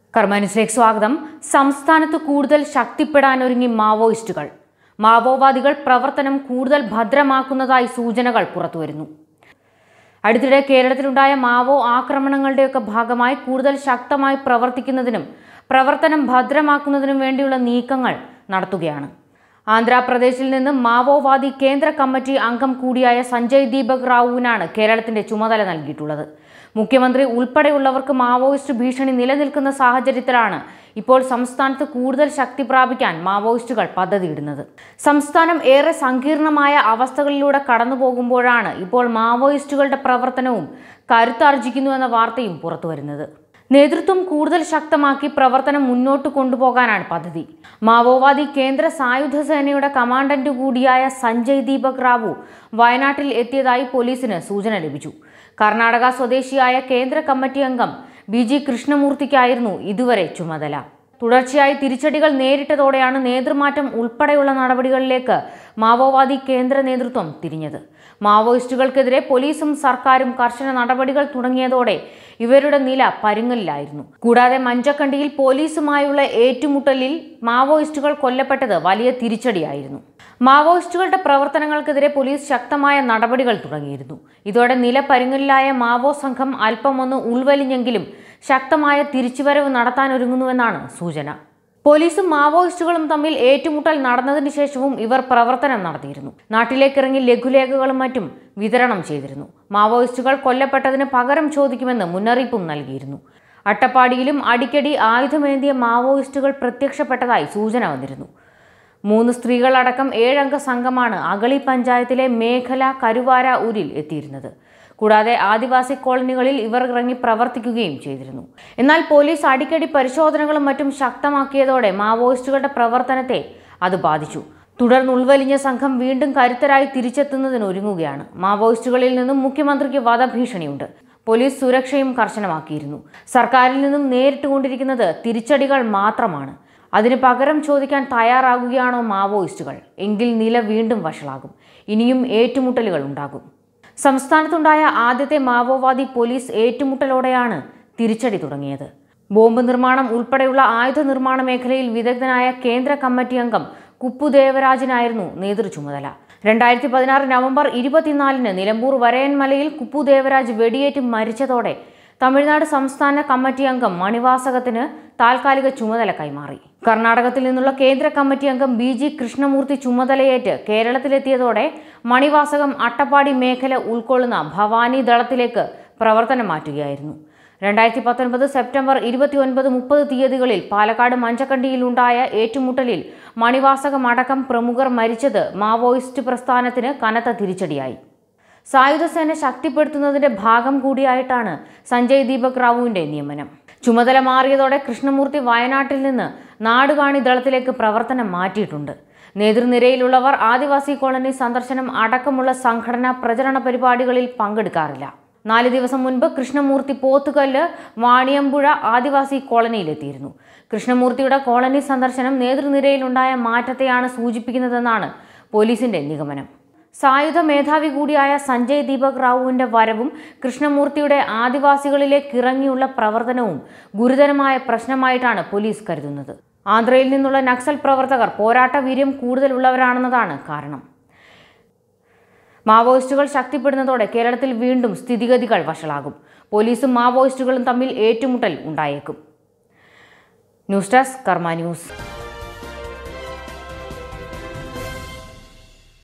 കർമാനുസിലേക്ക് സ്വാഗതം സംസ്ഥാനത്ത് കൂടുതൽ ശക്തിപ്പെടാനൊരുങ്ങി മാവോയിസ്റ്റുകൾ മാവോവാദികൾ പ്രവർത്തനം കൂടുതൽ ഭദ്രമാക്കുന്നതായി സൂചനകൾ പുറത്തുവരുന്നു അടുത്തിടെ കേരളത്തിലുണ്ടായ മാവോ ആക്രമണങ്ങളുടെയൊക്കെ ഭാഗമായി കൂടുതൽ ശക്തമായി പ്രവർത്തിക്കുന്നതിനും പ്രവർത്തനം ഭദ്രമാക്കുന്നതിനും വേണ്ടിയുള്ള നീക്കങ്ങൾ നടത്തുകയാണ് ആന്ധ്രാപ്രദേശിൽ നിന്ന് മാവോവാദി കേന്ദ്ര കമ്മിറ്റി അംഗം കൂടിയായ സഞ്ജയ് ദീപക് റാവുവിനാണ് കേരളത്തിന്റെ ചുമതല നൽകിയിട്ടുള്ളത് മുഖ്യമന്ത്രി ഉൾപ്പെടെയുള്ളവർക്ക് മാവോയിസ്റ്റ് ഭീഷണി നിലനിൽക്കുന്ന സാഹചര്യത്തിലാണ് ഇപ്പോൾ സംസ്ഥാനത്ത് കൂടുതൽ ശക്തി പ്രാപിക്കാൻ മാവോയിസ്റ്റുകൾ പദ്ധതിയിടുന്നത് സംസ്ഥാനം ഏറെ സങ്കീർണമായ അവസ്ഥകളിലൂടെ കടന്നു പോകുമ്പോഴാണ് ഇപ്പോൾ മാവോയിസ്റ്റുകളുടെ പ്രവർത്തനവും കരുത്താർജിക്കുന്നുവെന്ന വാർത്തയും പുറത്തുവരുന്നത് നേതൃത്വം കൂടുതൽ ശക്തമാക്കി പ്രവർത്തനം മുന്നോട്ട് കൊണ്ടുപോകാനാണ് പദ്ധതി മാവോവാദി കേന്ദ്ര സായുധ സേനയുടെ കമാൻഡന്റ് കൂടിയായ സഞ്ജയ് ദീപക് റാവു വയനാട്ടിൽ എത്തിയതായി പോലീസിന് സൂചന ലഭിച്ചു കർണാടക സ്വദേശിയായ കേന്ദ്ര കമ്മിറ്റി അംഗം ബി ജി കൃഷ്ണമൂർത്തിക്കായിരുന്നു ഇതുവരെ ചുമതല തുടർച്ചയായി തിരിച്ചടികൾ നേരിട്ടതോടെയാണ് നേതൃമാറ്റം ഉൾപ്പെടെയുള്ള നടപടികളിലേക്ക് മാവോവാദി കേന്ദ്ര നേതൃത്വം തിരിഞ്ഞത് മാവോയിസ്റ്റുകൾക്കെതിരെ പോലീസും സർക്കാരും കർശന നടപടികൾ തുടങ്ങിയതോടെ ഇവരുടെ നില പരുങ്ങലിലായിരുന്നു കൂടാതെ മഞ്ചക്കണ്ടിയിൽ പോലീസുമായുള്ള ഏറ്റുമുട്ടലിൽ മാവോയിസ്റ്റുകൾ കൊല്ലപ്പെട്ടത് വലിയ തിരിച്ചടിയായിരുന്നു മാവോയിസ്റ്റുകളുടെ പ്രവർത്തനങ്ങൾക്കെതിരെ പോലീസ് ശക്തമായ നടപടികൾ തുടങ്ങിയിരുന്നു ഇതോടെ നില പരുങ്ങലിലായ മാവോ സംഘം അല്പമൊന്ന് ഉൾവലിഞ്ഞെങ്കിലും ശക്തമായ തിരിച്ചുവരവ് നടത്താനൊരുങ്ങുന്നുവെന്നാണ് സൂചന പോലീസും മാവോയിസ്റ്റുകളും തമ്മിൽ ഏറ്റുമുട്ടൽ നടന്നതിന് ശേഷവും ഇവർ പ്രവർത്തനം നടത്തിയിരുന്നു നാട്ടിലേക്കിറങ്ങി ലഘുലേഖകളും മറ്റും വിതരണം ചെയ്തിരുന്നു മാവോയിസ്റ്റുകൾ കൊല്ലപ്പെട്ടതിന് പകരം ചോദിക്കുമെന്ന് മുന്നറിയിപ്പും നൽകിയിരുന്നു അട്ടപ്പാടിയിലും അടിക്കടി ആയുധമേന്തിയ മാവോയിസ്റ്റുകൾ പ്രത്യക്ഷപ്പെട്ടതായി സൂചന വന്നിരുന്നു മൂന്ന് സ്ത്രീകളടക്കം ഏഴംഗ സംഘമാണ് അഗളി പഞ്ചായത്തിലെ മേഖല കരുവാര ഊരിൽ എത്തിയിരുന്നത് കൂടാതെ ആദിവാസി കോളനികളിൽ ഇവർ ഇറങ്ങി പ്രവർത്തിക്കുകയും ചെയ്തിരുന്നു എന്നാൽ പോലീസ് അടിക്കടി പരിശോധനകളും മറ്റും ശക്തമാക്കിയതോടെ മാവോയിസ്റ്റുകളുടെ പ്രവർത്തനത്തെ അത് ബാധിച്ചു തുടർന്ന് ഉൾവലിഞ്ഞ സംഘം വീണ്ടും കരുത്തരായി തിരിച്ചെത്തുന്നതിന് ഒരുങ്ങുകയാണ് മാവോയിസ്റ്റുകളിൽ നിന്നും മുഖ്യമന്ത്രിക്ക് വധഭീഷണിയുണ്ട് പോലീസ് സുരക്ഷയും കർശനമാക്കിയിരുന്നു സർക്കാരിൽ നിന്നും നേരിട്ടുകൊണ്ടിരിക്കുന്നത് തിരിച്ചടികൾ മാത്രമാണ് അതിന് പകരം ചോദിക്കാൻ തയ്യാറാകുകയാണോ മാവോയിസ്റ്റുകൾ എങ്കിൽ നില വീണ്ടും വഷളാകും ഇനിയും ഏറ്റുമുട്ടലുകൾ ഉണ്ടാകും സംസ്ഥാനത്തുണ്ടായ ആദ്യത്തെ മാവോവാദി പോലീസ് ഏറ്റുമുട്ടലോടെയാണ് തിരിച്ചടി തുടങ്ങിയത് ബോംബ് നിർമ്മാണം ഉൾപ്പെടെയുള്ള ആയുധ നിർമ്മാണ മേഖലയിൽ വിദഗ്ധനായ കേന്ദ്ര കമ്മിറ്റി അംഗം കുപ്പു ദേവരാജനായിരുന്നു നേതൃചുമതല രണ്ടായിരത്തി പതിനാറ് നവംബർ ഇരുപത്തിനാലിന് നിലമ്പൂർ വരയൻമലയിൽ കുപ്പു ദേവരാജ് വെടിയേറ്റ് മരിച്ചതോടെ തമിഴ്നാട് സംസ്ഥാന കമ്മിറ്റി അംഗം മണിവാസകത്തിന് താൽക്കാലിക ചുമതല കൈമാറി കർണാടകത്തിൽ നിന്നുള്ള കേന്ദ്ര കമ്മിറ്റി അംഗം ബി ജി കൃഷ്ണമൂർത്തി ചുമതലയേറ്റ് കേരളത്തിലെത്തിയതോടെ മണിവാസകം അട്ടപ്പാടി മേഖല ഉൾക്കൊള്ളുന്ന ഭവാനി ദളത്തിലേക്ക് പ്രവർത്തനം മാറ്റുകയായിരുന്നു രണ്ടായിരത്തി പത്തൊൻപത് സെപ്റ്റംബർ ഇരുപത്തിയൊൻപത് മുപ്പത് തീയതികളിൽ പാലക്കാട് മഞ്ചക്കണ്ടിയിലുണ്ടായ ഏറ്റുമുട്ടലിൽ മണിവാസകം അടക്കം പ്രമുഖർ മരിച്ചത് മാവോയിസ്റ്റ് പ്രസ്ഥാനത്തിന് കനത്ത തിരിച്ചടിയായി സായുധസേന ശക്തിപ്പെടുത്തുന്നതിന്റെ ഭാഗം കൂടിയായിട്ടാണ് സഞ്ജയ് ദീപക് റാവുവിന്റെ നിയമനം ചുമതല മാറിയതോടെ കൃഷ്ണമൂർത്തി വയനാട്ടിൽ നിന്ന് നാടുകാണി ദളത്തിലേക്ക് പ്രവർത്തനം മാറ്റിയിട്ടുണ്ട് നേതൃനിരയിലുള്ളവർ ആദിവാസി കോളനി സന്ദർശനം അടക്കമുള്ള സംഘടനാ പ്രചരണ പരിപാടികളിൽ പങ്കെടുക്കാറില്ല നാല് ദിവസം മുൻപ് കൃഷ്ണമൂർത്തി പോത്തുകല്ല് വാണിയമ്പുഴ ആദിവാസി കോളനിയിലെത്തിയിരുന്നു കൃഷ്ണമൂർത്തിയുടെ കോളനി സന്ദർശനം നേതൃനിരയിലുണ്ടായ മാറ്റത്തെയാണ് സൂചിപ്പിക്കുന്നതെന്നാണ് പോലീസിന്റെ നിഗമനം സായുധ മേധാവി കൂടിയായ സഞ്ജയ് ദീപക് റാവുവിന്റെ വരവും കൃഷ്ണമൂർത്തിയുടെ ആദിവാസികളിലേക്ക് ഇറങ്ങിയുള്ള പ്രവർത്തനവും ഗുരുതരമായ പ്രശ്നമായിട്ടാണ് പോലീസ് കരുതുന്നത് ആന്ധ്രയിൽ നിന്നുള്ള നക്സൽ പ്രവർത്തകർ പോരാട്ട വീര്യം കൂടുതലുള്ളവരാണെന്നതാണ് കാരണം മാവോയിസ്റ്റുകൾ ശക്തിപ്പെടുന്നതോടെ കേരളത്തിൽ വീണ്ടും സ്ഥിതിഗതികൾ വഷളാകും പോലീസും മാവോയിസ്റ്റുകളും തമ്മിൽ ഏറ്റുമുട്ടൽ ഉണ്ടായേക്കും ന്യൂസ് ഡെസ്ക് കർമ്മ ന്യൂസ്